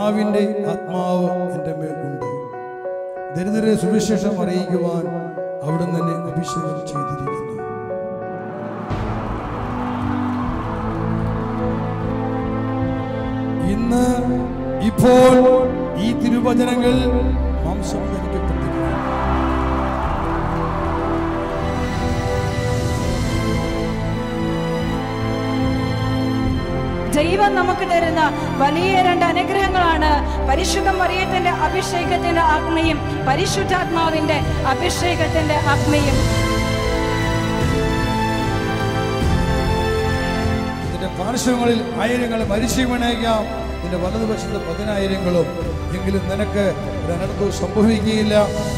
കർത്താവിൻ്റെ ആത്മാവ് എൻ്റെ മേലുണ്ട് ദരിദ്രരെ സുവിശേഷം അറിയിക്കുവാൻ അവിടുന്ന് എന്നെ അഭിഷേകം ചെയ്തിരിക്കുന്നു ഇന്ന് ഇപ്പോൾ ഈ തിരുവചനങ്ങൾ മാംസം ധരിക്കപ്പെട്ടിരിക്കുന്നു ദൈവം നമുക്ക് തരുന്ന വലിയ രണ്ട് അനുഗ്രഹങ്ങളാണ് പരിശുദ്ധ മറിയത്തിന്റെ അഭിഷേകത്തിന്റെ ആത്മയും പരിശുദ്ധാത്മാവിന്റെ അഭിഷേകത്തിന്റെ ആത്മയും നിന്റെ പാർശ്വങ്ങളിൽ ആയിരങ്ങൾ മരിച്ചു വീണേക്കാം നിന്റെ വലതുവശത്ത് പതിനായിരങ്ങളും എങ്കിലും നിനക്ക് ഒരു അനർത്ഥവും സംഭവിക്കുകയില്ല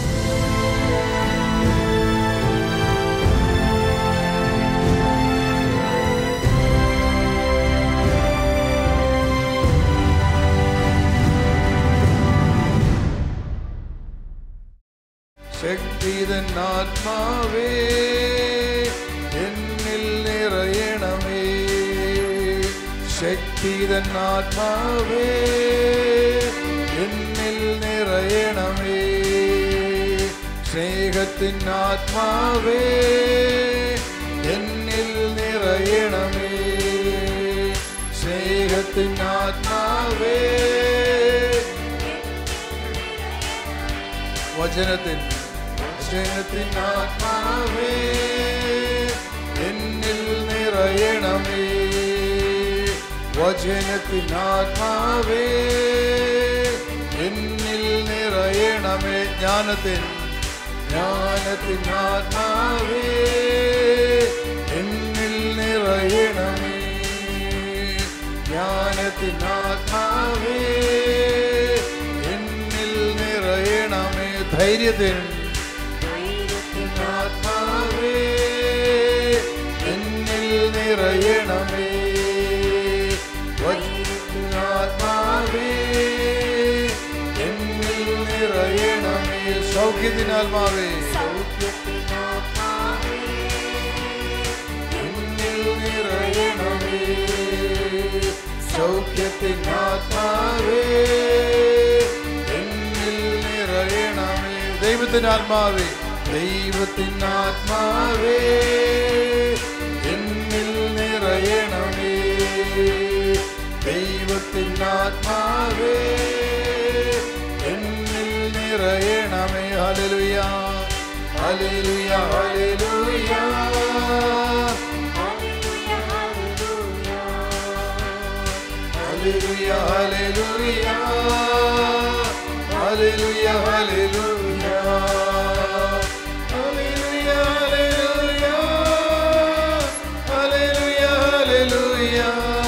ശക്തിതൻ ആത്മാവേ എന്നിൽ നിറയണമേ ശക്തിതൻ ആത്മാവേ എന്നിൽ നിറയണമേ സ്നേഹത്തിൻ ആത്മാവേ എന്നിൽ നിറയണമേ സ്നേഹത്തിൻ ആത്മാവേ വചനത്തിൻ വചനത്തിൻ ആത്മാവേ എന്നിൽ നിറയണമേ വചനത്തിൻ ആത്മാവേ എന്നിൽ നിറയണമേ ജ്ഞാനത്തിൻ ജ്ഞാനത്തിൻ ആത്മാവേ എന്നിൽ നിറയണമേ ജ്ഞാനത്തിൻ ആത്മാവേ എന്നിൽ നിറയണമേ ധൈര്യത്തിൻ ധൈര്യത്തിൻ ആത്മാവേ എന്നിൽ നിറയണമേ വചനത്തിൻ ആത്മാവേ എന്നിൽ നിറയണമേ സൗഖ്യത്തിൻ ആത്മാവേ സൗഖ്യത്തിൻ ആത്മാവേ എന്നിൽ നിറയണമേ സൗഖ്യത്തിൻ ആത്മാവേ എന്നിൽ നിറയണമേ ദൈവത്തിൻ ആത്മാവേ ദൈവത്തിൻ ആത്മാവേ എന്നിൽ നിറയണമേ ദൈവത്തിൻ ആത്മാവേ എന്നിൽ നിറയണമേ hallelujah hallelujah hallelujah hallelujah hallelujah hallelujah hallelujah hallelujah hallelujah hallelujah hallelujah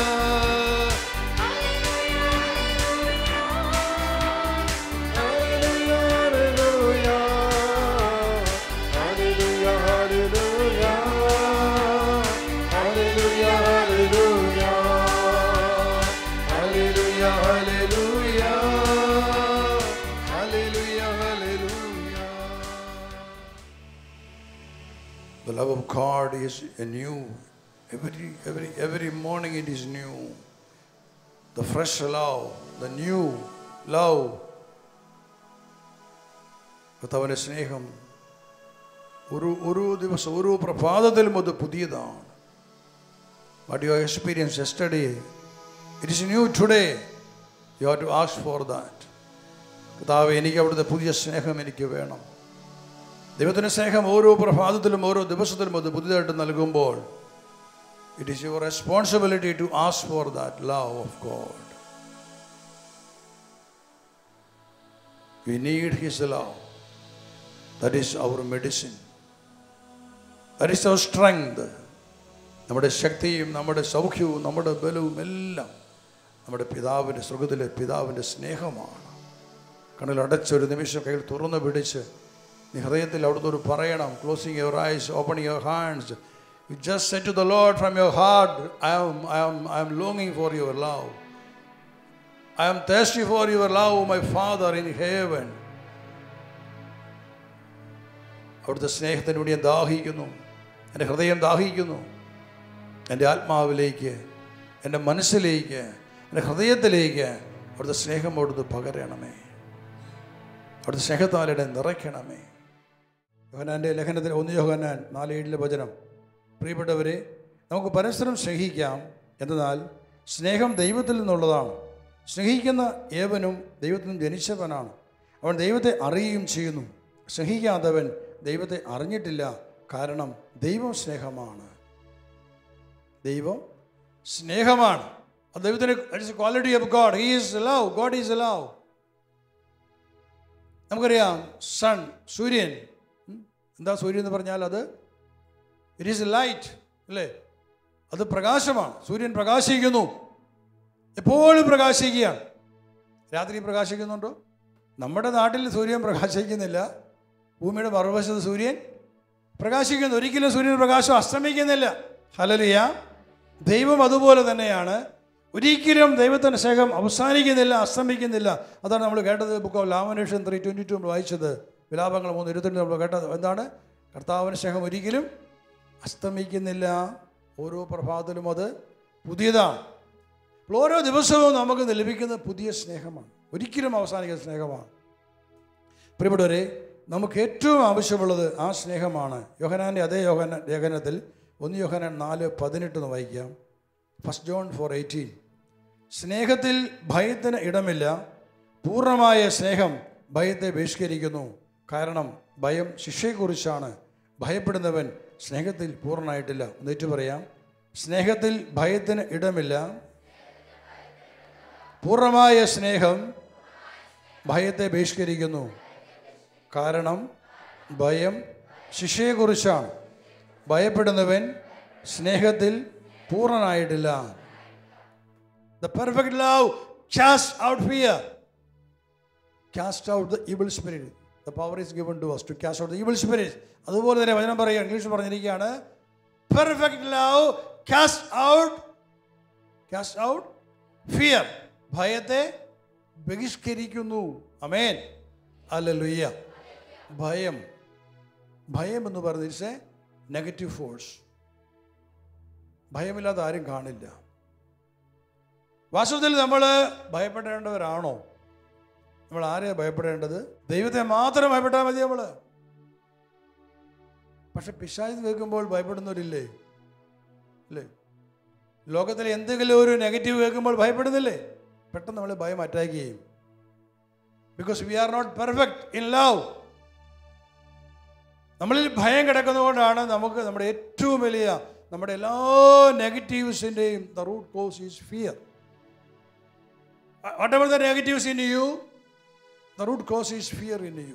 The love of God is new. Every, every, every morning it is new. The fresh love, the new love. കർത്താവിൻ്റെ സ്നേഹം ഒരു ഒരു ദിവസം ഓരോ പ്രഭാതത്തിലും അത് പുതിയതാണ് what you experience yesterday it is new today you have to ask for that കർത്താവ് എനിക്ക് അവിടുത്തെ പുതിയ സ്നേഹം എനിക്ക് വേണം ദൈവത്തിൻ്റെ സ്നേഹം ഓരോ പ്രഭാതത്തിലും ഓരോ ദിവസത്തിലും അത് പുതിയതായിട്ട് നൽകുമ്പോൾ it is your responsibility to ask for that love of God we need his love that is our medicine that is our strength നമ്മുടെ ശക്തിയും നമ്മുടെ സൗഖ്യവും നമ്മുടെ ബലവും എല്ലാം നമ്മുടെ പിതാവിൻ്റെ സ്വർഗത്തിലെ പിതാവിൻ്റെ സ്നേഹമാണ് കണ്ണിൽ അടച്ചൊരു നിമിഷം കയ്യിൽ തുറന്നു പിടിച്ച് നീ ഹൃദയത്തിൽ അവിടുന്ന് ഒരു പറയണം closing your eyes opening your hands you just set to the Lord from your heart I am I am I am ലോങ്ങിങ് for your love I am thirsty for your love my father in heaven അവിടുത്തെ സ്നേഹത്തിന് വേണ്ടി ഞാൻ ദാഹിക്കുന്നു എൻ്റെ ഹൃദയം ദാഹിക്കുന്നു എൻ്റെ ആത്മാവിലേക്ക് എൻ്റെ മനസ്സിലേക്ക് എൻ്റെ ഹൃദയത്തിലേക്ക് അവിടുത്തെ സ്നേഹം അവിടുന്ന് പകരണമേ അവിടുത്തെ സ്നേഹത്താലിടെ നിറയ്ക്കണമേ യോഹനാൻ്റെ ലേഖനത്തിൽ ഒന്ന് യോഹനാൻ നാല് ഏഴിലെ വചനം പ്രിയപ്പെട്ടവരെ നമുക്ക് പരസ്പരം സ്നേഹിക്കാം എന്നാൽ സ്നേഹം ദൈവത്തിൽ നിന്നുള്ളതാണ് സ്നേഹിക്കുന്ന ഏവനും ദൈവത്തിൽ നിന്ന് ജനിച്ചവനാണ് അവൻ ദൈവത്തെ അറിയുകയും ചെയ്യുന്നു സ്നേഹിക്കാത്തവൻ ദൈവത്തെ അറിഞ്ഞിട്ടില്ല കാരണം ദൈവം സ്നേഹമാണ് ദൈവം സ്നേഹമാണ് അത് ദൈവത്തിന് quality of God he is love God is love നമുക്കറിയാം സൺ സൂര്യൻ ഉം, എന്താ സൂര്യൻ എന്ന് പറഞ്ഞാൽ അത് ഇറ്റ് ഈസ് ലൈറ്റ് അല്ലേ അത് പ്രകാശമാണ് സൂര്യൻ പ്രകാശിക്കുന്നു എപ്പോഴും പ്രകാശിക്കുകയാണ് രാത്രി പ്രകാശിക്കുന്നുണ്ടോ നമ്മുടെ നാട്ടിൽ സൂര്യൻ പ്രകാശിക്കുന്നില്ല ഭൂമിയുടെ മറുവശത്ത് സൂര്യൻ പ്രകാശിക്കുന്നു ഒരിക്കലും സൂര്യൻ പ്രകാശം അസ്തമിക്കുന്നില്ല ഹലലിയ ദൈവം അതുപോലെ തന്നെയാണ് ഒരിക്കലും ദൈവത്തിൻ്റെ സ്നേഹം അവസാനിക്കുന്നില്ല അസ്തമിക്കുന്നില്ല അതാണ് നമ്മൾ കേട്ടത് book of lamentation three twenty two നമ്മൾ വായിച്ചത് വിലാപങ്ങൾ മൂന്ന് ഇരുപത്തിരണ്ട് നമ്മൾ കേട്ടത് എന്താണ് കർത്താവിൻ്റെ സ്നേഹം ഒരിക്കലും അസ്തമിക്കുന്നില്ല ഓരോ പ്രഭാതത്തിലും അത് പുതിയതാണ് അപ്പോൾ ഓരോ ദിവസവും നമുക്ക് ലഭിക്കുന്ന പുതിയ സ്നേഹമാണ് ഒരിക്കലും അവസാനിക്കുന്ന സ്നേഹമാണ് പ്രിയപ്പെട്ടവരെ നമുക്ക് ഏറ്റവും ആവശ്യമുള്ളത് ആ സ്നേഹമാണ് യോഹനാൻ്റെ അതേ യോഹന ലേഖനത്തിൽ ഒന്ന് യോഹനാൻ നാല് പതിനെട്ട് വായിക്കാം ഫസ്റ്റ് ജോൺ ഫോർ എയ്റ്റീൻ സ്നേഹത്തിൽ ഭയത്തിന് ഇടമില്ല പൂർണ്ണമായ സ്നേഹം ഭയത്തെ ബഹിഷ്കരിക്കുന്നു കാരണം ഭയം ശിക്ഷയെക്കുറിച്ചാണ് ഭയപ്പെടുന്നവൻ സ്നേഹത്തിൽ പൂർണ്ണമായിട്ടില്ല ഒന്നേറ്റു പറയാം സ്നേഹത്തിൽ ഭയത്തിന് ഇടമില്ല പൂർണ്ണമായ സ്നേഹം ഭയത്തെ ബഹിഷ്കരിക്കുന്നു കാരണം ഭയം ശിക്ഷയെക്കുറിച്ചാണ് ഭയപ്പെടുന്നവൻ സ്നേഹത്തിൽ പൂർണ്ണനായിട്ടില്ല the perfect love cast out fear cast out the evil spirit the power is given to us to cast out the evil spirit അതുപോലെ തന്നെ വചനം പറയുക ഇംഗ്ലീഷ് പറഞ്ഞിരിക്കുകയാണ് perfect love cast out cast out fear ഭയത്തെ ബഹിഷ്കരിക്കുന്നു അമേൻ അല്ലല്ലുയ്യ ഭയം ഭയം എന്ന് പറയുന്നത് ഇറ്റ്സ് എ നെഗറ്റീവ് ഫോഴ്സ് ഭയമില്ലാതെ ആരും കാണില്ല വാസ്തവത്തിൽ നമ്മൾ ഭയപ്പെടേണ്ടവരാണോ നമ്മൾ ആരെയാണ് ഭയപ്പെടേണ്ടത് ദൈവത്തെ മാത്രം ഭയപ്പെട്ടാൽ മതി നമ്മൾ പക്ഷെ പിശാച് കേൾക്കുമ്പോൾ ഭയപ്പെടുന്നവരില്ലേ അല്ലേ ലോകത്തിലെ എന്തെങ്കിലും ഒരു നെഗറ്റീവ് കേൾക്കുമ്പോൾ ഭയപ്പെടുന്നില്ലേ പെട്ടെന്ന് നമ്മളെ ഭയം അറ്റാക്ക് ചെയ്യും because we are not perfect in love നമ്മളിൽ ഭയം കിടക്കുന്നതുകൊണ്ടാണ് നമുക്ക് നമ്മുടെ ഏറ്റവും വലിയ നമ്മുടെ എല്ലാ നെഗറ്റീവ്സിൻ്റെയും the root cause is fear whatever the negatives in you the root cause is fear in you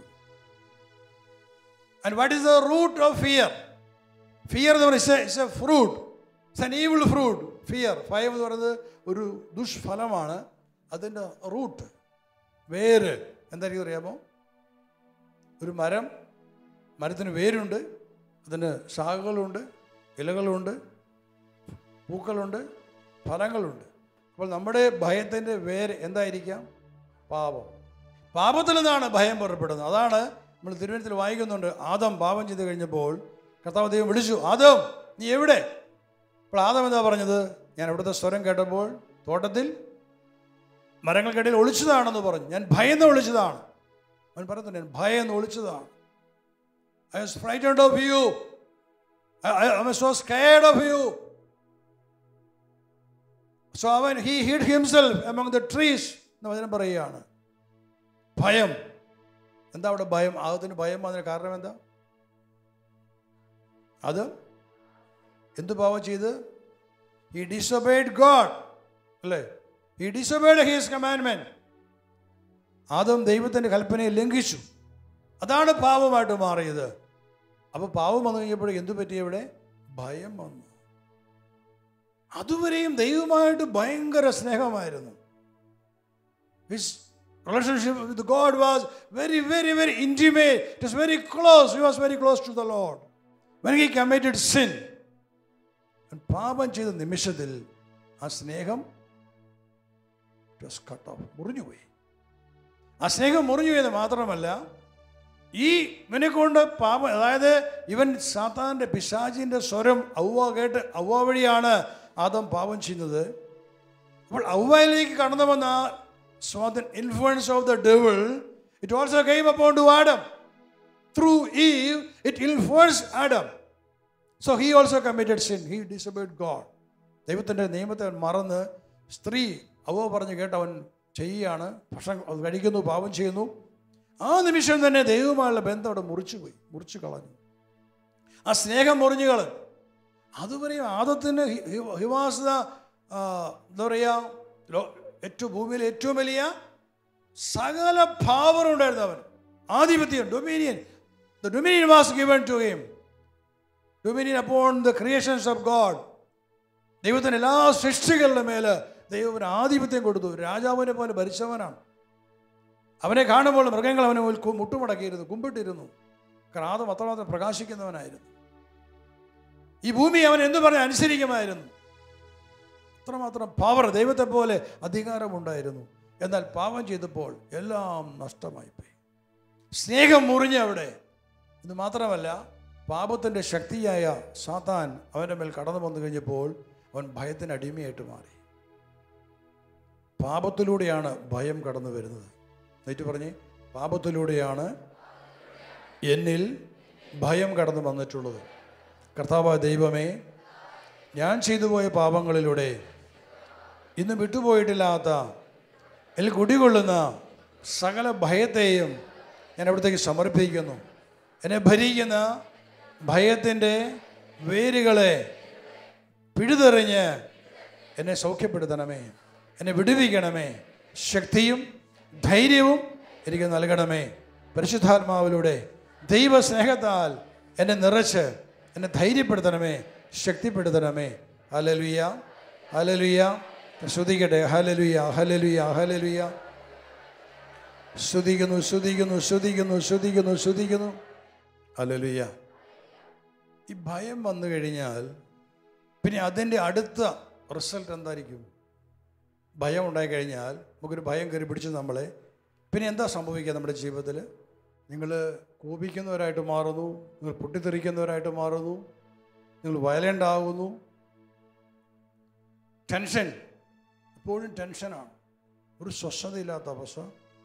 and what is the root of fear fear എന്ന് പറയുന്നത് it's a fruit it's an evil fruit fear ഭയം എന്ന് പറയുന്നത് ഒരു ദുഷ്ഫലമാണ് അതിൻ്റെ root വേര് എന്തായിരിക്കും അറിയാമോ ഒരു മരം മരത്തിന് വേരുണ്ട് അതിന് ശാഖകളുണ്ട് ഇലകളുണ്ട് പൂക്കളുണ്ട് ഫലങ്ങളുണ്ട് അപ്പോൾ നമ്മുടെ ഭയത്തിൻ്റെ വേര് എന്തായിരിക്കാം പാപം പാപത്തിൽ നിന്നാണ് ഭയം പുറപ്പെടുന്നത് അതാണ് നമ്മൾ തിരുവനന്തപുരത്തിൽ വായിക്കുന്നുണ്ട് ആദം പാപം ചെയ്ത് കഴിഞ്ഞപ്പോൾ കർത്താവ് ദൈവം വിളിച്ചു ആദം നീ എവിടെ അപ്പോൾ ആദം എന്താ പറഞ്ഞത് ഞാൻ ഇവിടുത്തെ സ്വരം കേട്ടപ്പോൾ തോട്ടത്തിൽ മരങ്ങൾക്കിടയിൽ ഒളിച്ചതാണെന്ന് പറഞ്ഞു ഞാൻ ഭയന്ന് ഒളിച്ചതാണ് അവൻ പറയുന്നുണ്ട് ഞാൻ ഭയന്ന് ഒളിച്ചതാണ് I was frightened of you I was so scared of you so അവൻ he hid himself among the trees എന്ന് വചനം പറയുകയാണ് ഭയം എന്താ അവിടെ ഭയം ആദത്തിന് ഭയം അതിന് കാരണം എന്താ അത് എന്ത് പാവം ചെയ്ത് ഹി ഡിസൊബേഡ് ഗോഡ് അല്ലേ he disobeyed his commandment Adam ദൈവത്തിൻ്റെ കൽപ്പനയെ ലംഘിച്ചു അതാണ് പാവമായിട്ട് മാറിയത് അപ്പോൾ പാവം വന്നു കഴിഞ്ഞപ്പോൾ എന്തു പറ്റി ഇവിടെ ഭയം വന്നു അതുവരെയും ദൈവമായിട്ട് ഭയങ്കര സ്നേഹമായിരുന്നു his relationship with God was very very very intimate it was very close he was very close to the Lord when he committed sin പാപം ചെയ്ത നിമിഷത്തിൽ ആ സ്നേഹം കട്ട് ഓഫ് മുറിഞ്ഞുപോയി ആ സ്നേഹം മുറിഞ്ഞു പോയത് മാത്രമല്ല ഈ ഇവനെ കൊണ്ട് പാപം അതായത് ഇവൻ സാത്താൻ്റെ പിശാചിൻ്റെ സ്വരം ഔവ കേട്ട് ഔവ വഴിയാണ് ആദം പാപം ചെയ്യുന്നത് അപ്പോൾ ഔവയിലേക്ക് കടന്നു വന്ന ആ So the influence of the devil, it also came upon to Adam. Through Eve, it influenced Adam. So he also committed sin. He disobeyed God. ദൈവത്തിൻ്റെ നിയമത്തെ അവൻ മറന്ന് സ്ത്രീ അവ പറഞ്ഞ് കേട്ട് അവൻ ചെയ്യുകയാണ് ഭക്ഷണം അത് കഴിക്കുന്നു പാപം ചെയ്യുന്നു ആ നിമിഷം തന്നെ ദൈവവുമായുള്ള ബന്ധം അവിടെ മുറിച്ചു പോയി മുറിച്ചു കളഞ്ഞു ആ സ്നേഹം മുറിഞ്ഞു കളഞ്ഞു അതുവരെ ആദത്തിന് ഹിവാസ് ദ എന്താ പറയുക ലോ- ഏറ്റവും ഭൂമിയിലെ ഏറ്റവും വലിയ സകല ഭാവം ഉണ്ടായിരുന്നു അവൻ ആധിപത്യം dominion the dominion was given to him dominion upon the creations of God ദൈവത്തിന് എല്ലാ സൃഷ്ടികളുടെ മേൽ ദൈവത്തിന് ആധിപത്യം കൊടുത്തു രാജാവിനെ പോലെ ഭരിച്ചവനാണ് അവനെ കാണുമ്പോൾ മൃഗങ്ങൾ അവനെ മുന്നിൽ കു- മുട്ടുമടക്കിയിരുന്നു കുമ്പിട്ടിരുന്നു കാരണം ആദം അത്രമാത്രം പ്രകാശിക്കുന്നവനായിരുന്നു ഈ ഭൂമി അവൻ എന്തു പറഞ്ഞ് അനുസരിക്കുമായിരുന്നു അത്രമാത്രം പവർ ദൈവത്തെ പോലെ അധികാരമുണ്ടായിരുന്നു എന്നാൽ പാപം ചെയ്തപ്പോൾ എല്ലാം നഷ്ടമായിപ്പോയി സ്നേഹം മുറിഞ്ഞ് അവിടെ ഇത് മാത്രമല്ല പാപത്തിൻ്റെ ശക്തിയായ സാത്താൻ അവൻ്റെ മേൽ കടന്നു വന്നു കഴിഞ്ഞപ്പോൾ അവൻ ഭയത്തിന് അടിമയായിട്ട് മാറി പാപത്തിലൂടെയാണ് ഭയം കടന്നു വരുന്നത് എന്നിട്ട് പറഞ്ഞ് പാപത്തിലൂടെയാണ് എന്നിൽ ഭയം കടന്നു വന്നിട്ടുള്ളത് കർത്താവായ ദൈവമേ ഞാൻ ചെയ്തു പോയ പാപങ്ങളിലൂടെ ഇന്ന് വിട്ടുപോയിട്ടില്ലാത്ത ഇതിൽ കുടികൊള്ളുന്ന സകല ഭയത്തെയും ഞാൻ അവിടത്തേക്ക് സമർപ്പിക്കുന്നു എന്നെ ഭരിക്കുന്ന ഭയത്തിൻ്റെ വേരുകളെ പിഴുതെറിഞ്ഞ് എന്നെ സൗഖ്യപ്പെടുത്തണമേ എന്നെ വിടുവിക്കണമേ ശക്തിയും ധൈര്യവും എനിക്ക് നൽകണമേ പരിശുദ്ധാത്മാവിലൂടെ ദൈവസ്നേഹത്താൽ എന്നെ നിറച്ച് എന്നെ ധൈര്യപ്പെടുത്തണമേ ശക്തിപ്പെടുത്തണമേ ഹലലുയ ഹലലുയ ശ്രുതിക്കട്ടെ ഹലലുയ ഹലലുയ ഹലലുയ ശ്രുതിക്കുന്നു ശ്രുതിക്കുന്നു ശ്രുതിക്കുന്നു ശ്രുതിക്കുന്നു ശ്രുതിക്കുന്നു ഹലലുയ ഈ ഭയം വന്നു കഴിഞ്ഞാൽ പിന്നെ അതിൻ്റെ അടുത്ത റിസൾട്ട് എന്തായിരിക്കും ഭയം ഉണ്ടായി കഴിഞ്ഞാൽ നമുക്കൊരു ഭയം കയറി പിടിച്ചു നമ്മളെ പിന്നെ എന്താ സംഭവിക്കുക നമ്മുടെ ജീവിതത്തിൽ നിങ്ങൾ കോപിക്കുന്നവരായിട്ട് മാറുന്നു നിങ്ങൾ പൊട്ടിത്തെറിക്കുന്നവരായിട്ട് മാറുന്നു നിങ്ങൾ വയലൻ്റ് ആകുന്നു ടെൻഷൻ എപ്പോഴും ടെൻഷനാണ് ഒരു സ്വസ്ഥതയില്ലാത്ത അവസ്ഥ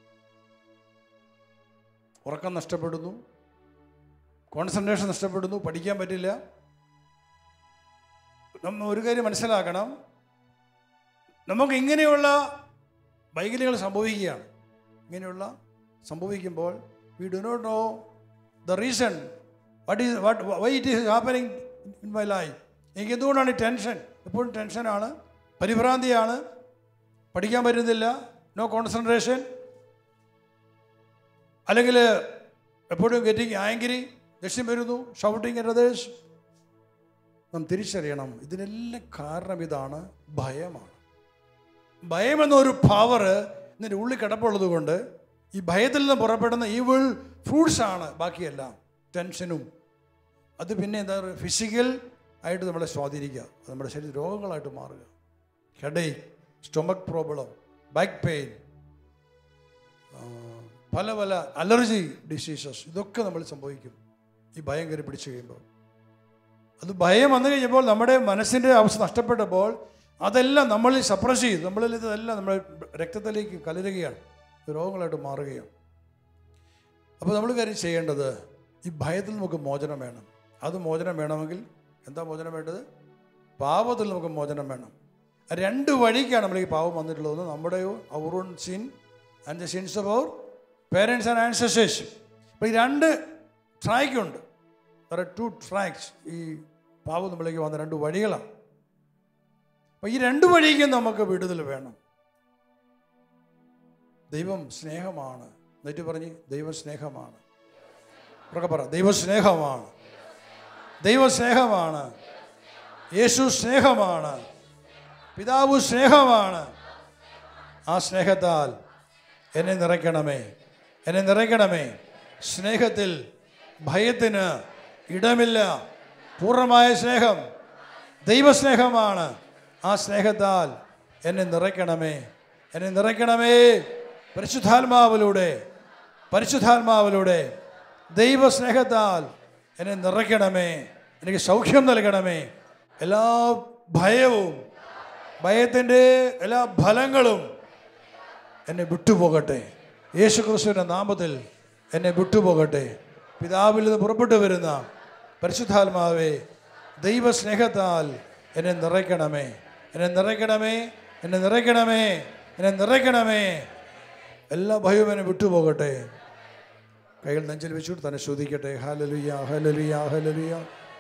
ഉറക്കം നഷ്ടപ്പെടുന്നു കോൺസെൻട്രേഷൻ നഷ്ടപ്പെടുന്നു പഠിക്കാൻ പറ്റില്ല നമ്മൾ ഒരു കാര്യം മനസ്സിലാക്കണം നമുക്ക് ഇങ്ങനെയുള്ള വൈകല്യങ്ങൾ സംഭവിക്കുകയാണ് ഇങ്ങനെയുള്ള സംഭവിക്കുമ്പോൾ we do not know the reason what is what why it is happening in my life എനിക്ക് എന്തുകൊണ്ടാണ് ഈ ടെൻഷൻ എപ്പോഴും ടെൻഷനാണ് പരിഭ്രാന്തിയാണ് പഠിക്കാൻ പറ്റുന്നില്ല നോ കോൺസെൻട്രേഷൻ അല്ലെങ്കിൽ എപ്പോഴും ഗെറ്റിംഗ് ആങ്കരി ദേഷ്യം വരുന്നു ഷൗട്ടിങ് അറ്റ് അതേഴ്സ് നാം തിരിച്ചറിയണം ഇതിനെല്ലാം കാരണം ഇതാണ് ഭയമാണ് ഭയം എന്നൊരു പവർ ഇതിൻ്റെ ഉള്ളിൽ കിടപ്പുള്ളത് കൊണ്ട് ഈ ഭയത്തിൽ നിന്ന് പുറപ്പെടുന്ന ഈവിൾ ഫ്രൂട്ട്സ് ആണ് ബാക്കിയെല്ലാം ടെൻഷനും അത് പിന്നെ എന്താ പറയുക ഫിസിക്കൽ ആയിട്ട് നമ്മളെ സ്വാധീനിക്കുക അത് നമ്മുടെ ശരീര രോഗങ്ങളായിട്ട് മാറുക headache stomach problem back pain പല പല അലർജി ഡിസീസസ് ഇതൊക്കെ നമ്മൾ സംഭവിക്കും ഈ ഭയം കയറി പിടിച്ചു കഴിയുമ്പോൾ അത് ഭയം വന്നു കഴിഞ്ഞപ്പോൾ നമ്മുടെ മനസ്സിൻ്റെ അവസ്ഥ നഷ്ടപ്പെട്ടപ്പോൾ അതെല്ലാം നമ്മളിൽ സപ്രസ് ചെയ്തു നമ്മളിൽ ഇതെല്ലാം നമ്മുടെ രക്തത്തിലേക്ക് കലരുകയാണ് ഇത് രോഗങ്ങളായിട്ട് മാറുകയാണ് അപ്പോൾ നമ്മൾ കാര്യം ചെയ്യേണ്ടത് ഈ ഭയത്തിൽ നമുക്ക് മോചനം വേണം അത് മോചനം വേണമെങ്കിൽ എന്താ മോചനം വേണ്ടത് പാപത്തിൽ നമുക്ക് മോചനം വേണം ആ രണ്ട് വഴിക്കാണ് നമ്മൾ ഈ പാവം വന്നിട്ടുള്ളത് ഒന്ന് നമ്മുടെ our own sin and the sins of our parents and ancestors അപ്പോൾ ഈ രണ്ട് ട്രാക്കുണ്ട് വേറെ ടു ട്രാക്സ് ഈ പാവം നമ്മളിലേക്ക് വന്ന രണ്ട് വഴികളാണ് അപ്പോൾ ഈ രണ്ട് വഴിക്കും നമുക്ക് വിടുതൽ വേണം ദൈവം സ്നേഹമാണ് എന്നിട്ട് പറഞ്ഞ് ദൈവം സ്നേഹമാണ് ഉറക്കെ പറ ദൈവം സ്നേഹമാണ് ദൈവ സ്നേഹമാണ് യേശു സ്നേഹമാണ് പിതാവ് സ്നേഹമാണ് ആ സ്നേഹത്താൽ എന്നെ നിറയ്ക്കണമേ എന്നെ നിറയ്ക്കണമേ സ്നേഹത്തിൽ ഭയത്തിന് ഇടമില്ല പൂർണ്ണമായ സ്നേഹം ദൈവസ്നേഹമാണ് ആ സ്നേഹത്താൽ എന്നെ നിറയ്ക്കണമേ എന്നെ നിറയ്ക്കണമേ പരിശുദ്ധാത്മാവിലൂടെ പരിശുദ്ധാത്മാവിലൂടെ ദൈവസ്നേഹത്താൽ എന്നെ നിറയ്ക്കണമേ എനിക്ക് സൗഖ്യം നൽകണമേ എല്ലാ ഭയവും ഭയത്തിൻ്റെ എല്ലാ ഫലങ്ങളും എന്നെ വിട്ടുപോകട്ടെ യേശു ക്രിസ്തുവിൻ്റെ നാമത്തിൽ എന്നെ വിട്ടുപോകട്ടെ പിതാവിൽ നിന്ന് പുറപ്പെട്ടു വരുന്ന പരിശുദ്ധാത്മാവേ ദൈവസ്നേഹത്താൽ എന്നെ നിറയ്ക്കണമേ എന്നെ നിറയ്ക്കണമേ എന്നെ നിറയ്ക്കണമേ എന്നെ നിറയ്ക്കണമേ എല്ലാ ഭയവും എന്നെ വിട്ടുപോകട്ടെ കൈകൾ നെഞ്ചിൽ വെച്ചുകൊണ്ട് തന്നെ ശ്രദ്ധിക്കട്ടെ hallelujah hallelujah hallelujah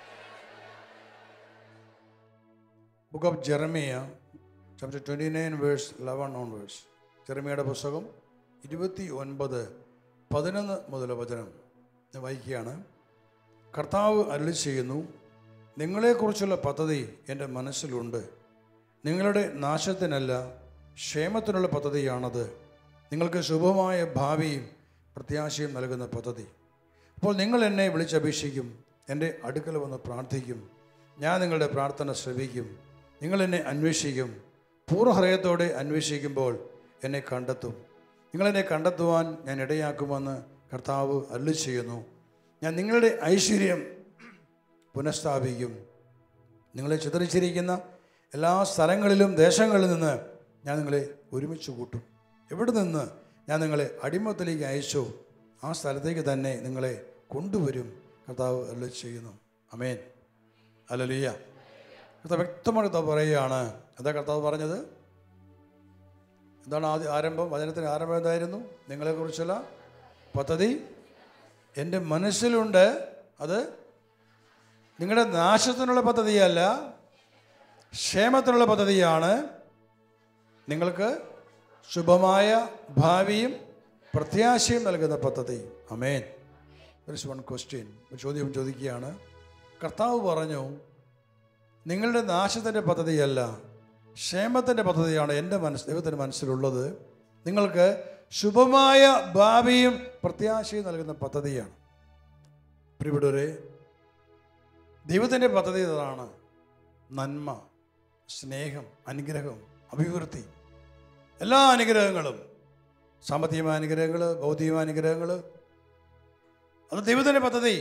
book of Jeremiah chapter twenty nine verse eleven on verse ജെറമിയയുടെ പുസ്തകം ഇരുപത്തി ഒൻപത് പതിനൊന്ന് മുതൽ വചനം ഞാൻ വായിക്കുകയാണ് കർത്താവ് അരുളി ചെയ്യുന്നു നിങ്ങളെക്കുറിച്ചുള്ള പദ്ധതി എൻ്റെ മനസ്സിലുണ്ട് നിങ്ങളുടെ നാശത്തിനല്ല ക്ഷേമത്തിനുള്ള പദ്ധതിയാണത് നിങ്ങൾക്ക് ശുഭമായ ഭാവിയും പ്രത്യാശയും നൽകുന്ന പദ്ധതി അപ്പോൾ നിങ്ങൾ എന്നെ വിളിച്ചപേക്ഷിക്കും എൻ്റെ അടുക്കൽ വന്ന് പ്രാർത്ഥിക്കും ഞാൻ നിങ്ങളുടെ പ്രാർത്ഥന ശ്രവിക്കും നിങ്ങൾ എന്നെ അന്വേഷിക്കും പൂർണ്ണഹൃദയത്തോടെ അന്വേഷിക്കുമ്പോൾ എന്നെ കണ്ടെത്തും നിങ്ങളെന്നെ കണ്ടെത്തുവാൻ ഞാൻ ഇടയാക്കുമെന്ന് കർത്താവ് അരുളി ചെയ്യുന്നു ഞാൻ നിങ്ങളുടെ ഐശ്വര്യം പുനഃസ്ഥാപിക്കും നിങ്ങളെ ചിതറിച്ചിരിക്കുന്ന എല്ലാ സ്ഥലങ്ങളിലും ദേശങ്ങളിൽ നിന്ന് ഞാൻ നിങ്ങളെ ഒരുമിച്ച് കൂട്ടും എവിടെ നിന്ന് ഞാൻ നിങ്ങളെ അടിമത്തിലേക്ക് അയച്ചോ ആ സ്ഥലത്തേക്ക് തന്നെ നിങ്ങളെ കൊണ്ടുവരും കർത്താവ് അല്ല ചെയ്യുന്നു അമേൻ അല്ലലിയ കർത്താവ് വ്യക്തമായിട്ട് കർത്താവ് പറയുകയാണ് എന്താ കർത്താവ് പറഞ്ഞത് എന്താണ് ആദ്യ ആരംഭം വചനത്തിന് ആരംഭം എന്തായിരുന്നു നിങ്ങളെക്കുറിച്ചുള്ള പദ്ധതി എൻ്റെ മനസ്സിലുണ്ട് അത് നിങ്ങളുടെ നാശത്തിനുള്ള പദ്ധതിയല്ല ക്ഷേമത്തിനുള്ള പദ്ധതിയാണ് നിങ്ങൾക്ക് ശുഭമായ ഭാവിയും പ്രത്യാശയും നൽകുന്ന പദ്ധതി അമേൻ ഒരു വൺ ക്വസ്റ്റ്യൻ ഒരു ചോദ്യം ചോദിക്കുകയാണ് കർത്താവ് പറഞ്ഞു നിങ്ങളുടെ നാശത്തിൻ്റെ പദ്ധതിയല്ല ക്ഷേമത്തിൻ്റെ പദ്ധതിയാണ് എൻ്റെ മനസ്സ് ദൈവത്തിൻ്റെ മനസ്സിലുള്ളത് നിങ്ങൾക്ക് ശുഭമായ ഭാവിയും പ്രത്യാശയും നൽകുന്ന പദ്ധതിയാണ് പ്രിയപ്പെട്ടവരെ ദൈവത്തിൻ്റെ പദ്ധതി ഇതാണ് നന്മ സ്നേഹം അനുഗ്രഹം അഭിവൃദ്ധി എല്ലാ അനുഗ്രഹങ്ങളും സാമ്പത്തികമായ അനുഗ്രഹങ്ങൾ ഭൗതികമായ അനുഗ്രഹങ്ങൾ അത് ദൈവത്തിൻ്റെ പദ്ധതി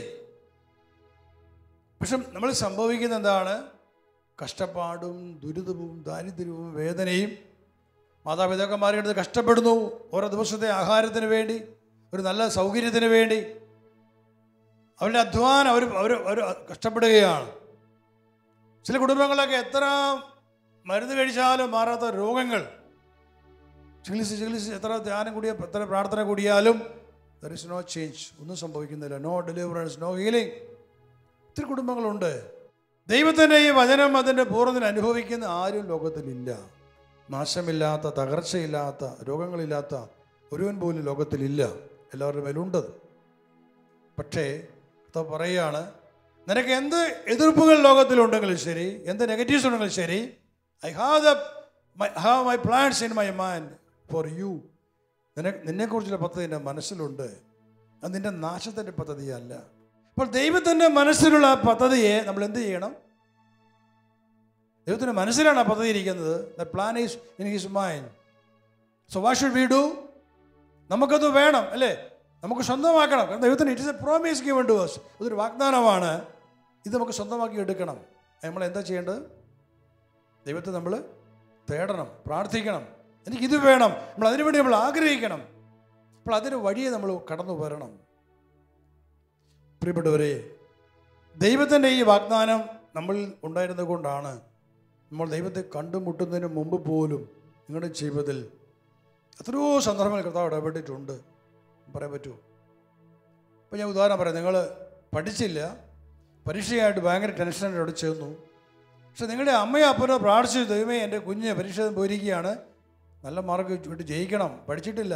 പക്ഷെ നമ്മൾ സംഭവിക്കുന്ന എന്താണ് കഷ്ടപ്പാടും ദുരിതവും ദാരിദ്ര്യവും വേദനയും മാതാപിതാക്കന്മാരുടെ അടുത്ത് കഷ്ടപ്പെടുന്നു ഓരോ ദിവസത്തെ ആഹാരത്തിന് വേണ്ടി ഒരു നല്ല സൗകര്യത്തിന് വേണ്ടി അവരുടെ അധ്വാനം അവർ അവർ അവർ കഷ്ടപ്പെടുകയാണ് ചില കുടുംബങ്ങളൊക്കെ എത്ര മരുന്ന് കഴിച്ചാലും മാറാത്ത രോഗങ്ങൾ ചികിത്സ ചികിത്സ എത്ര ധ്യാനം കൂടിയ എത്ര പ്രാർത്ഥന കൂടിയാലും ദർ ഇസ് നോ ചേഞ്ച് ഒന്നും സംഭവിക്കുന്നില്ല നോ ഡെലിവറൻസ് നോ ഹീലിംഗ് ഒത്തിരി കുടുംബങ്ങളുണ്ട് ദൈവത്തിൻ്റെ ഈ വചനം അതിൻ്റെ പൂർണ്ണത്തിന് അനുഭവിക്കുന്ന ആരും ലോകത്തിലില്ല നാശമില്ലാത്ത തകർച്ചയില്ലാത്ത രോഗങ്ങളില്ലാത്ത ഒരുവൻ പോലും ലോകത്തിലില്ല എല്ലാവരുടെ മേലുണ്ടത് പക്ഷേ കർത്താവ് പറയുകയാണ് നിനക്ക് എന്ത് എതിർപ്പുകൾ ലോകത്തിലുണ്ടെങ്കിലും ശരി എന്ത് നെഗറ്റീവ്സ് ഉണ്ടെങ്കിലും ശരി I have the my have my plans in my mind for you നിന്നെ നിന്നെക്കുറിച്ചുള്ള പദ്ധതി എൻ്റെ മനസ്സിലുണ്ട് അത് നിൻ്റെ നാശത്തിൻ്റെ പദ്ധതിയല്ല അപ്പോൾ ദൈവത്തിൻ്റെ മനസ്സിലുള്ള ആ പദ്ധതിയെ നമ്മൾ എന്ത് ചെയ്യണം ദൈവത്തിൻ്റെ മനസ്സിലാണ് ആ പദ്ധതി ഇരിക്കുന്നത് the plan is in his mind so what should we do നമുക്കത് വേണം അല്ലേ നമുക്ക് സ്വന്തമാക്കണം കാരണം ദൈവത്തിന് it is a promise given to us ഇതൊരു വാഗ്ദാനമാണ് ഇത് നമുക്ക് സ്വന്തമാക്കി എടുക്കണം നമ്മൾ എന്താ ചെയ്യേണ്ടത് ദൈവത്തെ നമ്മൾ തേടണം പ്രാർത്ഥിക്കണം എനിക്കിത് വേണം നമ്മൾ അതിനുവേണ്ടി നമ്മൾ ആഗ്രഹിക്കണം അപ്പോൾ അതിന് വഴിയെ നമ്മൾ കടന്നു വരണം പ്രിയപ്പെട്ടവരെ ദൈവത്തിൻ്റെ ഈ വാഗ്ദാനം നമ്മളിൽ ഉണ്ടായിരുന്നത് കൊണ്ടാണ് നമ്മൾ ദൈവത്തെ കണ്ടുമുട്ടുന്നതിന് മുമ്പ് പോലും നിങ്ങളുടെ ജീവിതത്തിൽ എത്രയോ സന്ദർഭങ്ങൾ കർത്താവ് ഇടപെട്ടിട്ടുണ്ട് പറയാൻ പറ്റുമോ ഇപ്പോൾ ഞാൻ ഉദാഹരണം പറയാം നിങ്ങൾ പഠിച്ചില്ല പരീക്ഷയായിട്ട് ഭയങ്കര ടെൻഷനോട് ചേർന്നു പക്ഷെ നിങ്ങളുടെ അമ്മയും അപ്പനോ പ്രാർത്ഥിച്ചു ദൈവമേ എൻ്റെ കുഞ്ഞ് പരീക്ഷ പോയിരിക്കുകയാണ് നല്ല മാർക്ക് വിട്ട് ജയിക്കണം പഠിച്ചിട്ടില്ല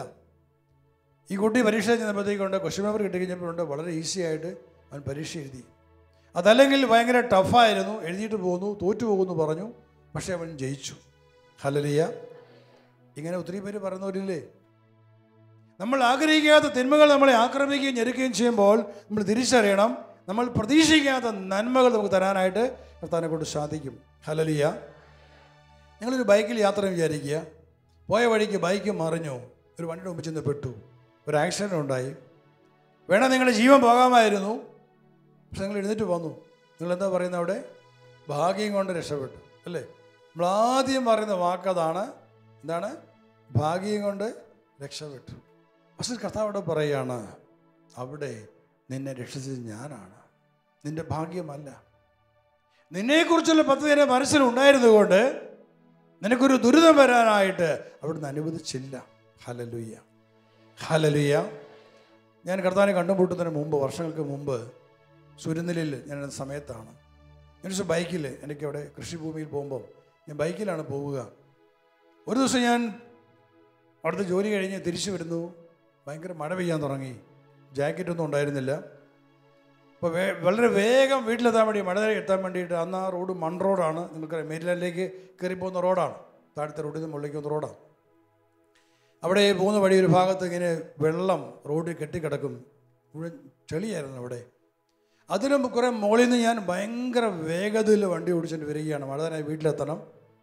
ഈ കുട്ടി പരീക്ഷ ചെന്നപ്പോഴത്തേക്കുണ്ട് ക്വസ്റ്റ്യൻ പേപ്പർ കിട്ടി കഴിഞ്ഞപ്പോഴുണ്ട് വളരെ ഈസി ആയിട്ട് അവൻ പരീക്ഷ എഴുതി അതല്ലെങ്കിൽ ഭയങ്കര ടഫായിരുന്നു എഴുതിയിട്ട് പോകുന്നു തോറ്റു പോകുന്നു പറഞ്ഞു പക്ഷേ അവൻ ജയിച്ചു ഹലലിയ ഇങ്ങനെ ഒത്തിരി പേര് പറയുന്നവരില്ലേ നമ്മൾ ആഗ്രഹിക്കാത്ത തിന്മകൾ നമ്മളെ ആക്രമിക്കുകയും ഞെരുക്കുകയും ചെയ്യുമ്പോൾ നമ്മൾ തിരിച്ചറിയണം നമ്മൾ പ്രതീക്ഷിക്കാത്ത നന്മകൾ നമുക്ക് തരാനായിട്ട് കർത്താനെ കൊണ്ട് സാധിക്കും ഹലലിയ നിങ്ങളൊരു ബൈക്കിൽ യാത്ര വിചാരിക്കുക പോയ വഴിക്ക് ബൈക്ക് മറിഞ്ഞു ഒരു വണ്ടിയുടെ മുമ്പിൽ ചെന്ന് പെട്ടു ഒരു ആക്സിഡൻ്റ് ഉണ്ടായി വേണം നിങ്ങളുടെ ജീവൻ പോകാമായിരുന്നു പക്ഷെ നിങ്ങൾ എഴുന്നേറ്റ് പോന്നു നിങ്ങൾ എന്താ പറയുന്നത് അവിടെ ഭാഗ്യം കൊണ്ട് രക്ഷപ്പെട്ടു അല്ലേ നമ്മൾ ആദ്യം പറയുന്ന വാക്കതാണ് എന്താണ് ഭാഗ്യം കൊണ്ട് രക്ഷപ്പെട്ടു പക്ഷേ കർത്താവിടെ പറയുകയാണ് അവിടെ നിന്നെ രക്ഷിച്ചത് ഞാനാണ് നിന്റെ ഭാഗ്യമല്ല നിന്നെക്കുറിച്ചുള്ള പദ്ധതി എൻ്റെ മനസ്സിലുണ്ടായിരുന്നുകൊണ്ട് നിനക്കൊരു ദുരിതം വരാനായിട്ട് അവിടുന്ന് അനുവദിച്ചില്ല ഹലലുയ്യ ഹലലുയ്യ ഞാൻ കർത്താവിനെ കണ്ടുമുട്ടുന്നതിന് മുമ്പ് വർഷങ്ങൾക്ക് മുമ്പ് സുരനിലിൽ ഞാൻ ഒരു സമയത്താണ് ഞാനൊരു ബൈക്കിൽ എനിക്ക് അവിടെ കൃഷിഭൂമിയിൽ പോകുമ്പോൾ ഞാൻ ബൈക്കിലാണ് പോവുക ഒരു ദിവസം ഞാൻ അവിടുത്തെ ജോലി കഴിഞ്ഞ് തിരിച്ചു വരുന്നു ഭയങ്കര മഴ പെയ്യാൻ തുടങ്ങി ജാക്കറ്റൊന്നും ഉണ്ടായിരുന്നില്ല അപ്പോൾ വേ വളരെ വേഗം വീട്ടിലെത്താൻ വേണ്ടി മഴ എത്താൻ വേണ്ടിയിട്ട് അന്ന് ആ റോഡ് മൺ റോഡാണ് നിങ്ങൾക്കറിയാം മേരിലാൻഡിലേക്ക് കയറി പോകുന്ന റോഡാണ് താഴത്തെ റോഡിൽ നിന്ന് മുകളിലേക്ക് പോകുന്ന റോഡാണ് അവിടെ പോകുന്ന വഴി ഒരു ഭാഗത്ത് ഇങ്ങനെ വെള്ളം റോഡിൽ കെട്ടിക്കിടക്കും മുഴുവൻ ചെളിയായിരുന്നു അവിടെ അതിനും കുറേ മുകളിൽ നിന്ന് ഞാൻ ഭയങ്കര വേഗതയിൽ വണ്ടി ഓടിച്ചുകൊണ്ട് വരികയാണ് മഴ തന്നെ വീട്ടിലെത്തണം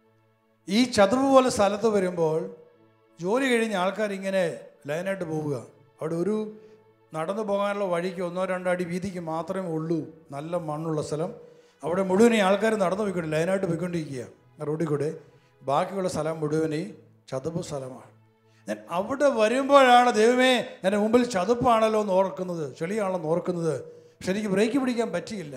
ഈ ചതുവ് പോലെ സ്ഥലത്ത് വരുമ്പോൾ ജോലി കഴിഞ്ഞ ആൾക്കാർ ഇങ്ങനെ ലൈനായിട്ട് പോവുക അവിടെ ഒരു നടന്നു പോകാനുള്ള വഴിക്ക് ഒന്നോ രണ്ടോ അടി വീതിക്ക് മാത്രമേ ഉള്ളൂ നല്ല മണ്ണുള്ള സ്ഥലം അവിടെ മുഴുവൻ ഈ ആൾക്കാർ നടന്നു പോയിക്കൊണ്ട് ലൈനായിട്ട് പോയിക്കൊണ്ടിരിക്കുക ആ റോഡിൽ കൂടെ ബാക്കിയുള്ള സ്ഥലം മുഴുവൻ ഈ ചതുപ്പ് സ്ഥലമാണ് ഞാൻ അവിടെ വരുമ്പോഴാണ് ദൈവമേ എൻ്റെ മുമ്പിൽ ചതുപ്പാണല്ലോ എന്ന് ഓർക്കുന്നത് ചെളിയാണല്ലോ എന്ന് ഓർക്കുന്നത് പക്ഷെ എനിക്ക് ബ്രേക്ക് പിടിക്കാൻ പറ്റിയില്ല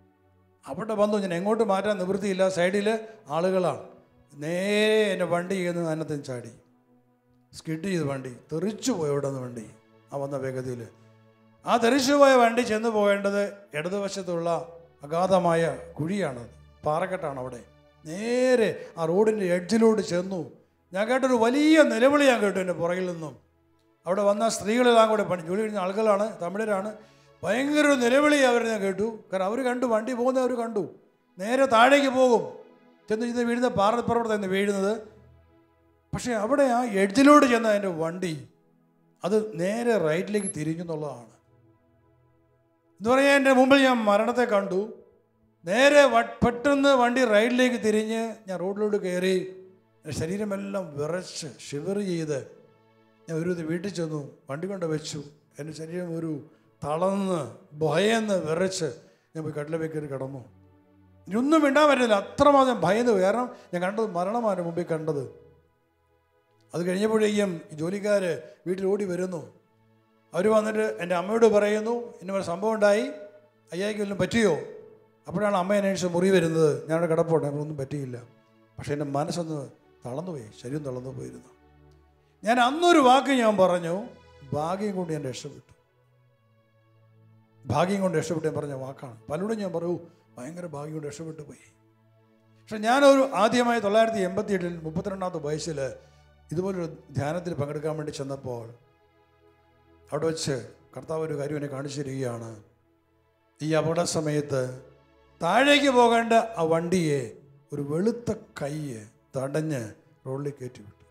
അവിടെ വന്നു ഞാൻ എങ്ങോട്ട് മാറ്റാൻ നിവൃത്തിയില്ല സൈഡിൽ ആളുകളാണ് നേരെ എൻ്റെ വണ്ടി ചെയ്യുന്നത് അതിനകത്ത് ചാടി സ്കിഡ് ചെയ്ത് വണ്ടി തെറിച്ചു പോയി അവിടെ നിന്ന് വണ്ടി ആ വന്ന വേഗതയിൽ ആ തെറിച്ചു പോയ വണ്ടി ചെന്ന് പോകേണ്ടത് ഇടതുവശത്തുള്ള അഗാധമായ കുഴിയാണ് പാറക്കെട്ടാണ് അവിടെ നേരെ ആ റോഡിൻ്റെ എഡ്ജിലോട്ട് ചെന്നു ഞാൻ കേട്ടൊരു വലിയ നിലവിളി ഞാൻ കേട്ടു എൻ്റെ പുറകിൽ നിന്നും അവിടെ വന്ന സ്ത്രീകളെല്ലാം കൂടെ പണി ജോലി കഴിഞ്ഞ ആളുകളാണ് തമിഴരാണ് ഭയങ്കര ഒരു നിലവിളി അവർ ഞാൻ കേട്ടു കാരണം അവർ കണ്ടു വണ്ടി പോകുന്നത് അവർ കണ്ടു നേരെ താഴേക്ക് പോകും ചെന്ന് ചെന്ന് വീഴുന്ന പാറപ്പുറത്താണ് വീഴുന്നത് പക്ഷേ അവിടെ ആ എഡ്ജിലോട്ട് ചെന്ന എൻ്റെ വണ്ടി അത് നേരെ റൈറ്റിലേക്ക് തിരിഞ്ഞു എന്നുള്ളതാണ് എന്ന് പറയാൻ എൻ്റെ മുമ്പിൽ ഞാൻ മരണത്തെ കണ്ടു നേരെ വ- പെട്ടെന്ന് വണ്ടി റൈഡിലേക്ക് തിരിഞ്ഞ് ഞാൻ റോഡിലോട്ട് കയറി എൻ്റെ ശരീരമെല്ലാം വിറച്ച് ഷിവർ ചെയ്ത് ഞാൻ ഒരു ഇത് വീട്ടിൽ ചെന്നു വണ്ടി കൊണ്ട് വെച്ചു എൻ്റെ ശരീരം ഒരു തളർന്ന് ഭയന്ന് വിറച്ച് ഞാൻ പോയി കട്ടിലെ കയറി കിടന്നു ഇനി ഒന്നും മിണ്ടാൻ പറ്റില്ല അത്രമാത്രം ഭയന്ന് പോയി. കാരണം ഞാൻ കണ്ടത് മരണമാണ് മുമ്പിൽ കണ്ടത് അത് കഴിഞ്ഞപ്പോഴേക്കും ഈ ജോലിക്കാർ വീട്ടിൽ ഓടി വരുന്നു അവർ വന്നിട്ട് എൻ്റെ അമ്മയോട് പറയുന്നു ഇന്ന ഒരു സംഭവം ഉണ്ടായി അയ്യായിക്ക് വല്ലതും പറ്റിയോ അപ്പോഴാണ് അമ്മ അന്വേഷിച്ച് മുറി വരുന്നത് ഞാനവിടെ കിടപ്പുണ്ട് ഒന്നും പറ്റിയില്ല പക്ഷേ എൻ്റെ മനസ്സൊന്ന് തളർന്നുപോയി ശരീരം തളർന്നു പോയിരുന്നു ഞാൻ അന്നൊരു വാക്ക് ഞാൻ പറഞ്ഞു ഭാഗ്യം കൊണ്ട് ഞാൻ രക്ഷപ്പെട്ടു ഭാഗ്യം കൊണ്ട് രക്ഷപ്പെട്ടു ഞാൻ പറഞ്ഞ വാക്കാണ് പലരോടും ഞാൻ പറയൂ ഭയങ്കര ഭാഗ്യം കൊണ്ട് രക്ഷപ്പെട്ടു പോയി പക്ഷെ ഞാനൊരു ആദ്യമായി തൊള്ളായിരത്തി എൺപത്തി എട്ടിൽ മുപ്പത്തിരണ്ടാമത്തെ വയസ്സിൽ ഇതുപോലൊരു ധ്യാനത്തിൽ പങ്കെടുക്കാൻ വേണ്ടി ചെന്നപ്പോൾ അവിടെ വെച്ച് കർത്താവ് ഒരു കാര്യം എന്നെ കാണിച്ചു തരികയാണ് ഈ അപകട സമയത്ത് താഴേക്ക് പോകേണ്ട ആ വണ്ടിയെ ഒരു വെളുത്ത കൈയ്യ് തടഞ്ഞ് റോഡിൽ കയറ്റി വിട്ടു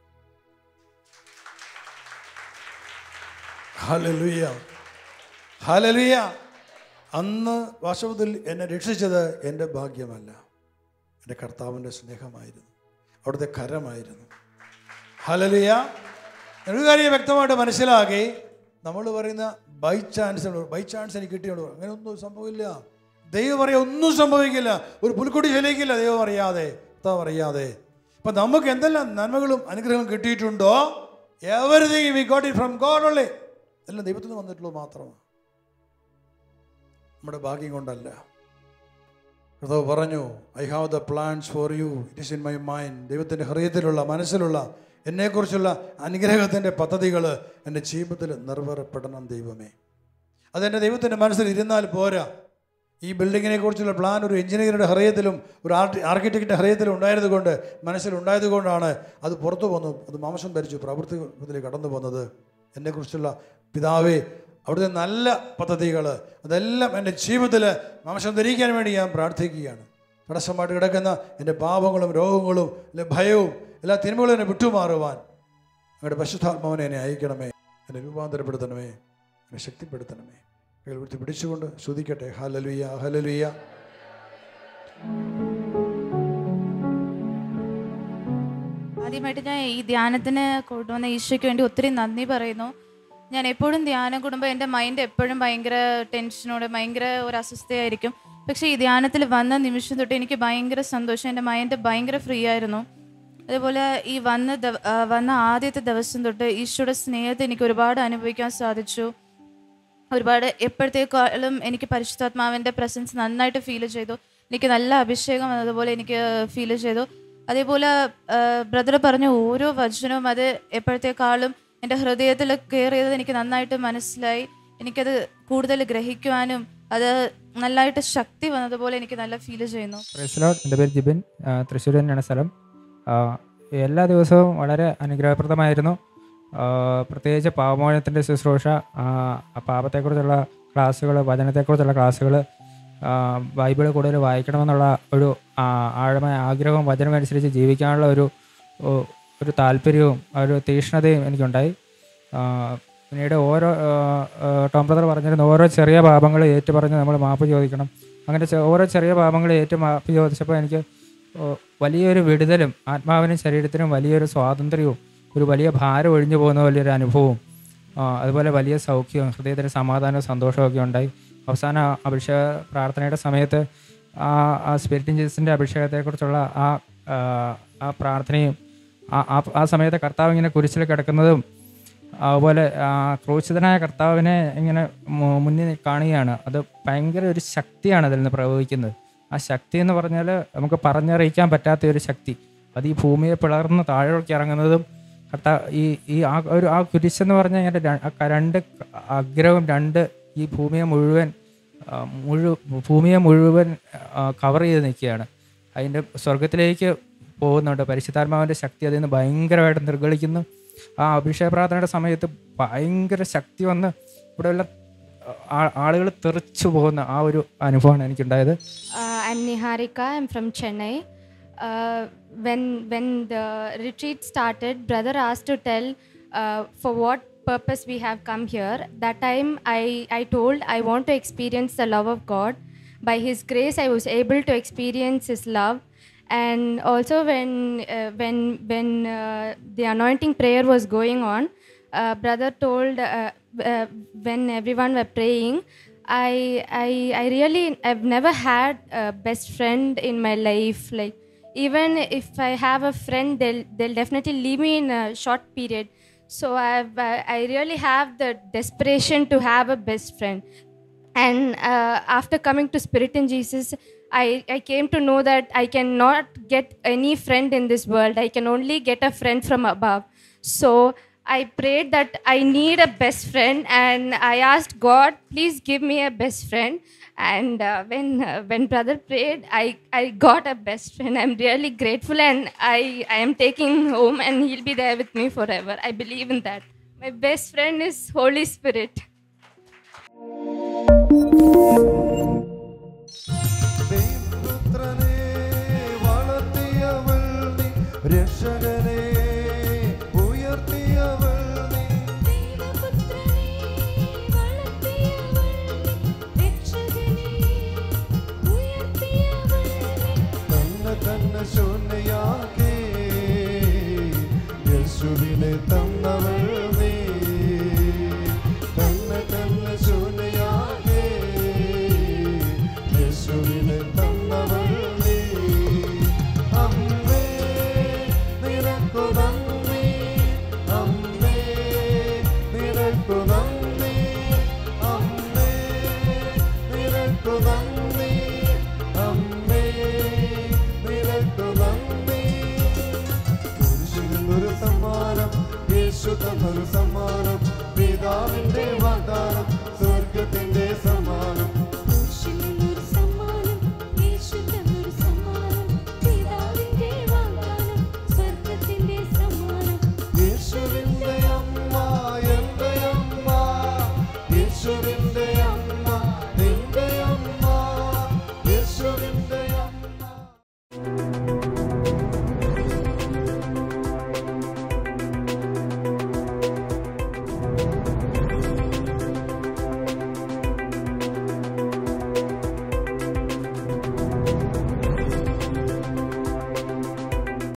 ഹലലുയ ഹലലുയ അന്ന് വാസ്തവത്തിൽ എന്നെ രക്ഷിച്ചത് എൻ്റെ ഭാഗ്യമല്ല എൻ്റെ കർത്താവിൻ്റെ സ്നേഹമായിരുന്നു അവിടുത്തെ കരമായിരുന്നു ഹലലിയ ഒരു കാര്യം വ്യക്തമായിട്ട് മനസ്സിലാക്കി നമ്മൾ പറയുന്ന ബൈ ചാൻസ് ബൈ ചാൻസ് എനിക്ക് കിട്ടിയുള്ളൂ അങ്ങനെ ഒന്നും സംഭവില്ല ദൈവം പറയാ ഒന്നും സംഭവിക്കില്ല ഒരു പുൽക്കുട്ടി ശലിക്കില്ല ദൈവം അറിയാതെ കർത്താവ് അറിയാതെ അപ്പം നമുക്ക് എന്തെല്ലാം നന്മകളും അനുഗ്രഹങ്ങളും കിട്ടിയിട്ടുണ്ടോ everything we got it from God ഉള്ളേ എല്ലാം ദൈവത്തിൽ നിന്ന് വന്നിട്ടുള്ളൂ മാത്രമാണ് നമ്മുടെ ഭാഗ്യം കൊണ്ടല്ല കർത്താവ് പറഞ്ഞു I have the plans for you it is in my mind ദൈവത്തിൻ്റെ ഹൃദയത്തിലുള്ള മനസ്സിലുള്ള എന്നെക്കുറിച്ചുള്ള അനുഗ്രഹത്തിൻ്റെ പദ്ധതികൾ എൻ്റെ ജീവിതത്തിൽ നിറവേറപ്പെടണം ദൈവമേ അതെൻ്റെ ദൈവത്തിൻ്റെ മനസ്സിൽ ഇരുന്നാൽ പോരാ ഈ ബിൽഡിങ്ങിനെ കുറിച്ചുള്ള പ്ലാൻ ഒരു എഞ്ചിനീയറുടെ ഹൃദയത്തിലും ഒരു ആർട്ടി ആർക്കിടെക്റ്റിൻ്റെ ഹൃദയത്തിലും ഉണ്ടായതുകൊണ്ട് മനസ്സിലുണ്ടായതുകൊണ്ടാണ് അത് പുറത്തു വന്നു അത് മാംസം ധരിച്ചു പ്രവൃത്തിയിൽ കടന്നു വന്നത് എന്നെക്കുറിച്ചുള്ള പിതാവേ അവിടുത്തെ നല്ല പദ്ധതികൾ അതെല്ലാം എൻ്റെ ജീവിതത്തിൽ മാംസം ധരിക്കാൻ വേണ്ടി ഞാൻ പ്രാർത്ഥിക്കുകയാണ് തടസ്സമായിട്ട് കിടക്കുന്ന എൻ്റെ പാപങ്ങളും രോഗങ്ങളും അല്ലെ ഭയവും എല്ലാ തിന്മകളും എന്നെ വിട്ടുമാറുവാൻ അങ്ങയുടെ പരിശുദ്ധാത്മാവിനെ എന്നെ അയക്കണമേ എന്നെ രൂപാന്തരപ്പെടുത്തണമേ എന്നെ ശക്തിപ്പെടുത്തണമേ കൈകൾ വിടുത്തി പിടിച്ചുകൊണ്ട് ശ്രുതിക്കട്ടെ ഹലലുയ്യ ഹലലുയ്യ ആദ്യമായിട്ട് ഞാൻ ഈ ധ്യാനത്തിന് കൊണ്ടുവന്ന ഈശോയ്ക്ക് വേണ്ടി ഒത്തിരി നന്ദി പറയുന്നു ഞാൻ എപ്പോഴും ധ്യാനം കൂടുമ്പോൾ എൻ്റെ മൈൻഡ് എപ്പോഴും ഭയങ്കര ടെൻഷനോട് ഭയങ്കര ഒരു അസ്വസ്ഥയായിരിക്കും പക്ഷേ ഈ ധ്യാനത്തിൽ വന്ന നിമിഷം തൊട്ട് എനിക്ക് ഭയങ്കര സന്തോഷം എൻ്റെ മൈൻഡ് ഭയങ്കര ഫ്രീ ആയിരുന്നു അതേപോലെ ഈ വന്ന ദവ- ആ, വന്ന ആദ്യത്തെ ദിവസം തൊട്ട് ഈശോയുടെ സ്നേഹത്തെ എനിക്ക് ഒരുപാട് അനുഭവിക്കാൻ സാധിച്ചു ഒരുപാട് എപ്പോഴത്തേക്കാളും എനിക്ക് പരിശുദ്ധാത്മാവിൻ്റെ പ്രസൻസ് നന്നായിട്ട് ഫീൽ ചെയ്തു എനിക്ക് നല്ല അഭിഷേകം അതുപോലെ എനിക്ക് ഫീൽ ചെയ്തു അതേപോലെ ബ്രദർ പറഞ്ഞ ഓരോ വചനവും അത് എപ്പോഴത്തേക്കാളും എൻ്റെ ഹൃദയത്തിൽ കയറിയത് എനിക്ക് നന്നായിട്ട് മനസ്സിലായി എനിക്കത് കൂടുതൽ ഗ്രഹിക്കുവാനും അത് നല്ലതായിട്ട് ശക്തി വന്നതുപോലെ എനിക്ക് നല്ല ഫീൽ ചെയ്യുന്നു പ്രൈസ്ലോ എൻ്റെ പേര് ജിബിൻ ആ, തൃശ്ശൂർ തന്നെയാണ് സ്ഥലം ആ, എല്ലാ ദിവസവും വളരെ അനുഗ്രഹപ്രദമായിരുന്നു ആ, പ്രത്യേകിച്ച് പാവമോചനത്തിൻ്റെ ശുശ്രൂഷ ആ, ആ പാപത്തെക്കുറിച്ചുള്ള ക്ലാസ്സുകൾ വചനത്തെക്കുറിച്ചുള്ള ക്ലാസ്സുകൾ ബൈബിൾ കൂടുതൽ വായിക്കണമെന്നുള്ള ഒരു ആ, ആഴമായ ആഗ്രഹവും വചനമനുസരിച്ച് ജീവിക്കാനുള്ള ഒരു ഒ- ഒരു താല്പര്യവും ആ ഒരു തീക്ഷ്ണതയും എനിക്കുണ്ടായി ആ, പിന്നീട് ഓരോ ആ, ആ, ടോം ബ്രദർ പറഞ്ഞിരുന്ന ഓരോ ചെറിയ പാപങ്ങൾ ഏറ്റു പറഞ്ഞ് നമ്മൾ മാപ്പ് ചോദിക്കണം അങ്ങനെ ചെ- ഓരോ ചെറിയ പാപങ്ങൾ ഏറ്റു മാപ്പ് ചോദിച്ചപ്പോൾ എനിക്ക് ഓ, വലിയൊരു വിടുതലും ആത്മാവിനും ശരീരത്തിനും വലിയൊരു സ്വാതന്ത്ര്യവും ഒരു വലിയ ഭാരം ഒഴിഞ്ഞു പോകുന്ന വലിയൊരു അനുഭവവും ആ, അതുപോലെ വലിയ സൗഖ്യവും ഹൃദയത്തിന് സമാധാനവും സന്തോഷവും ഒക്കെ ഉണ്ടായി അവസാന അഭിഷേക പ്രാർത്ഥനയുടെ സമയത്ത് ആ ആ സ്പിരിറ്റിൻ ജീസസിൻ്റെ അഭിഷേകത്തെക്കുറിച്ചുള്ള ആ ആ, ആ പ്രാർത്ഥനയും ആ ആ- ആ സമയത്ത് കർത്താവ് ഇങ്ങനെ കുരിശിൽ കിടക്കുന്നതും അതുപോലെ ആ, ക്രൂശിതനായ കർത്താവിനെ ഇങ്ങനെ മു- മുന്നിൽ കാണുകയാണ് അത് ഭയങ്കര ഒരു ശക്തിയാണ് അതിൽ നിന്ന് പ്രവഹിക്കുന്നത് ആ ശക്തി എന്ന് പറഞ്ഞാൽ നമുക്ക് പറഞ്ഞറിയിക്കാൻ പറ്റാത്ത ഒരു ശക്തി അത് ഈ ഭൂമിയെ പിളർന്ന് താഴേക്ക് ഇറങ്ങുന്നതും കർത്താ ഈ ഈ ആ ഒരു ആ കുരിശെന്ന് പറഞ്ഞാൽ ഇങ്ങനെ ര- ആ ക- രണ്ട് അഗ്രഹവും രണ്ട് ഈ ഭൂമിയെ മുഴുവൻ ആ, മുഴു ഭൂമിയെ മുഴുവൻ കവർ ചെയ്ത് നിൽക്കുകയാണ് അതിൻ്റെ സ്വർഗത്തിലേക്ക് പോകുന്നുണ്ട് പരിശുദ്ധാത്മാവിൻ്റെ ശക്തി അതിൽ നിന്ന് ഭയങ്കരമായിട്ട് നിർഗളിക്കുന്നു ആ അഭിഷേക പ്രാർത്ഥനയുടെ സമയത്ത് ഭയങ്കര ശക്തി വന്ന് ഇവിടെയുള്ള ആളുകൾ തെറിച്ചു പോകുന്ന ആ ഒരു അനുഭവമാണ് എനിക്കുണ്ടായത് Uh, I'm Niharika. I'm from Chennai. Uh, when when the retreat started, brother asked to tell uh, for what purpose we have come here. That time, I I told I want to experience the love of God. By His grace, I was able to experience His love. And also, when uh, when when uh, the anointing prayer was going on, uh, brother told uh, uh, when everyone were praying. I, I, I really, I've never had a best friend in my life. Like, even if I have a friend, they'll, they'll definitely leave me in a short period. So I've, I I really have the desperation to have a best friend. And uh, after coming to Spirit in Jesus, I, I came to know that I cannot get any friend in this world. I can only get a friend from above. So I prayed that I need a best friend, and I asked God, please give me a best friend. And uh, when uh, when brother prayed, I, I got a best friend. I'm really grateful, and I, I am taking him home, and he'll be there with me forever. I believe in that. My best friend is Holy Spirit. ദൈവപുത്രനെ വളർത്തിയവൾ നീ രക്ഷകനെ ഉയർത്തിയവൾ നീ തന്നെ തന്നെ ശൂന്യയാക്കി യേശുവിനെ തന്നവൾ നീ തന്നെ തന്നെ ശൂന്യയാക്കി യേശുവിനെ തന്നവൾ നീ അമ്മേ നിനക്കു നന്ദി അമ്മേ നിനക്കു നന്ദി അമ്മേ നിനക്കു നന്ദി അമ്മേ നിനക്കു നന്ദി കുരിശിൽ ഒരു സമ്മാനം യേശു തന്നൊരു സമ്മാനം